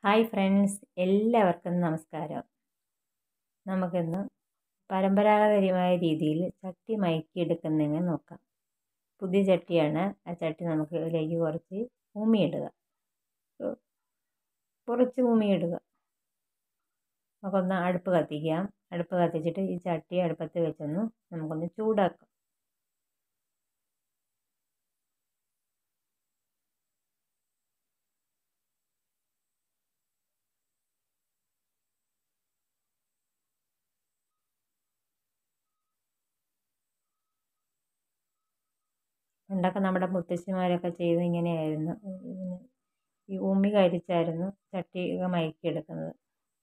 hi friends എല്ലാവർക്കും നമസ്കാരം നമുക്കിന്ന് പരമ്പരാഗതമായ രീതിയിൽ ചട്ടി മയക്കിയെടുക്കുന്നതെന്ന് നോക്കാം പുതിയ ചട്ടിയാണ് ആ ചട്ടി നമുക്ക് ഇതിലേക്ക് കുറച്ച് ഉമിയിടുക കുറച്ച് ഉമിയിടുക നമുക്കൊന്ന് അടുപ്പ് കത്തിക്കാം അടുപ്പ് കത്തിച്ചിട്ട് ഈ ചട്ടി അടുപ്പത്ത് വെച്ചൊന്ന് നമുക്കൊന്ന് ചൂടാക്കാം പണ്ടൊക്കെ നമ്മുടെ മുത്തശ്ശിമാരൊക്കെ ചെയ്ത് ഇങ്ങനെയായിരുന്നു ഈ ഉമി കരിച്ചായിരുന്നു ചട്ടി മയക്കിയെടുക്കുന്നത്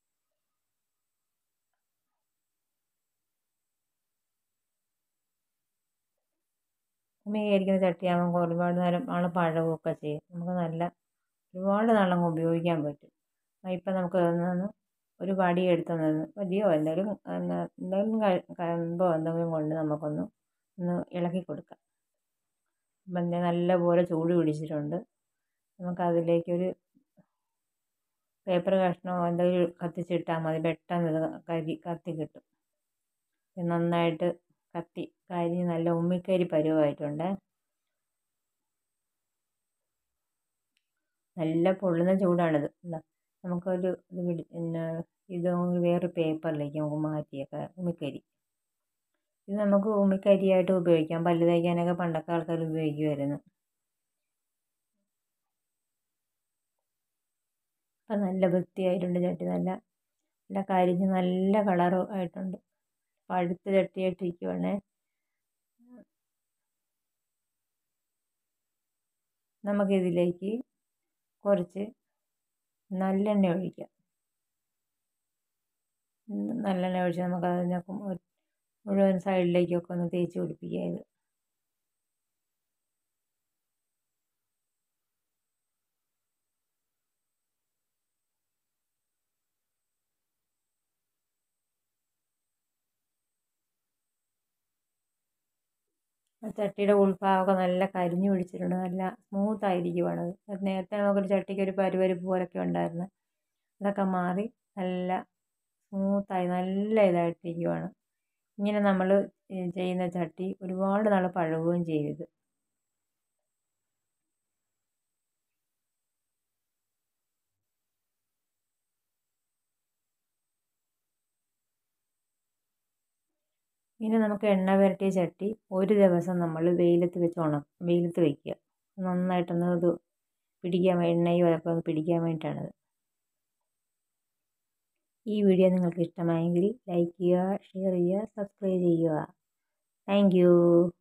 ഉമി കരിക്കുന്ന ചട്ടിയാകുമ്പോൾ ഒരുപാട് നേരം ആൾ പഴകുകയൊക്കെ ചെയ്യും നമുക്ക് നല്ല ഒരുപാട് നാളങ്ങ് ഉപയോഗിക്കാൻ പറ്റും ഇപ്പം നമുക്ക് ഒന്ന് ഒരു വടി എടുത്തൊന്ന് വടിയോ എന്തെങ്കിലും എന്തെങ്കിലും കമ്പോ എന്തെങ്കിലും കൊണ്ട് നമുക്കൊന്ന് ഒന്ന് ഇളക്കി കൊടുക്കാം പിന്നെ നല്ലപോലെ ചൂട് പിടിച്ചിട്ടുണ്ട് നമുക്കതിലേക്കൊരു പേപ്പർ കഷ്ണമോ എന്തെങ്കിലും കത്തിച്ചിട്ടാൽ മതി പെട്ടെന്ന് ഇത് കരി കത്തി കിട്ടും നന്നായിട്ട് കത്തി കരിഞ്ഞ് നല്ല ഉമ്മിക്കരി പരുവമായിട്ടുണ്ട് നല്ല പൊള്ളുന്ന ചൂടാണിത് നമുക്കൊരു ഇത് പിടി പിന്നെ ഇത് വേറെ പേപ്പറിലേക്ക് നമുക്ക് മാറ്റിയേക്കാം ഉമ്മിക്കരി ഇത് നമുക്ക് ഉമ്മിക്കരിയായിട്ട് ഉപയോഗിക്കാം പല്ല് തേക്കാനൊക്കെ പണ്ടൊക്കെ ആൾക്കാർ ഉപയോഗിക്കുമായിരുന്നു അപ്പം നല്ല വൃത്തിയായിട്ടുണ്ട് ചട്ടി നല്ല നല്ല കരിഞ്ഞ് നല്ല കളർ ആയിട്ടുണ്ട് പഴുത്ത ചട്ടിയായിട്ടിരിക്കുവാണേ നമുക്കിതിലേക്ക് കുറച്ച് നല്ലെണ്ണ ഒഴിക്കാം നല്ലെണ്ണ ഒഴിച്ച് നമുക്ക് അതിനൊക്കെ മുഴുവൻ സൈഡിലേക്കൊക്കെ ഒന്ന് തേച്ച് പിടിപ്പിക്കുക ഇത് ചട്ടിയുടെ ഉൾഭാഗമൊക്കെ നല്ല കരിഞ്ഞു പിടിച്ചിട്ടുണ്ട് നല്ല സ്മൂത്ത് ആയിരിക്കുവാണ് നേരത്തെ നമുക്കൊരു ചട്ടിക്ക് ഒരു പരുപരുപ്പ് പോലൊക്കെ ഉണ്ടായിരുന്നു അതൊക്കെ മാറി നല്ല സ്മൂത്തായി നല്ല ഇതായിട്ടിരിക്കുവാണ് ഇങ്ങനെ നമ്മൾ ചെയ്യുന്ന ചട്ടി ഒരുപാട് നാൾ പഴകുകയും ചെയ്യരുത് ഇനി നമുക്ക് എണ്ണ പുരട്ടിയ ചട്ടി ഒരു ദിവസം നമ്മൾ വെയിലത്ത് വെച്ച് ഉണ വെയിലത്ത് വയ്ക്കുക നന്നായിട്ടൊന്ന് ഇത് പിടിക്കാൻ എണ്ണയും അതൊക്കെ ഒന്ന് പിടിക്കാൻ വേണ്ടിയിട്ടാണത് ഈ വീഡിയോ നിങ്ങൾക്ക് ഇഷ്ടമായെങ്കിൽ ലൈക്ക് ചെയ്യുക ഷെയർ ചെയ്യുക സബ്സ്ക്രൈബ് ചെയ്യുക താങ്ക്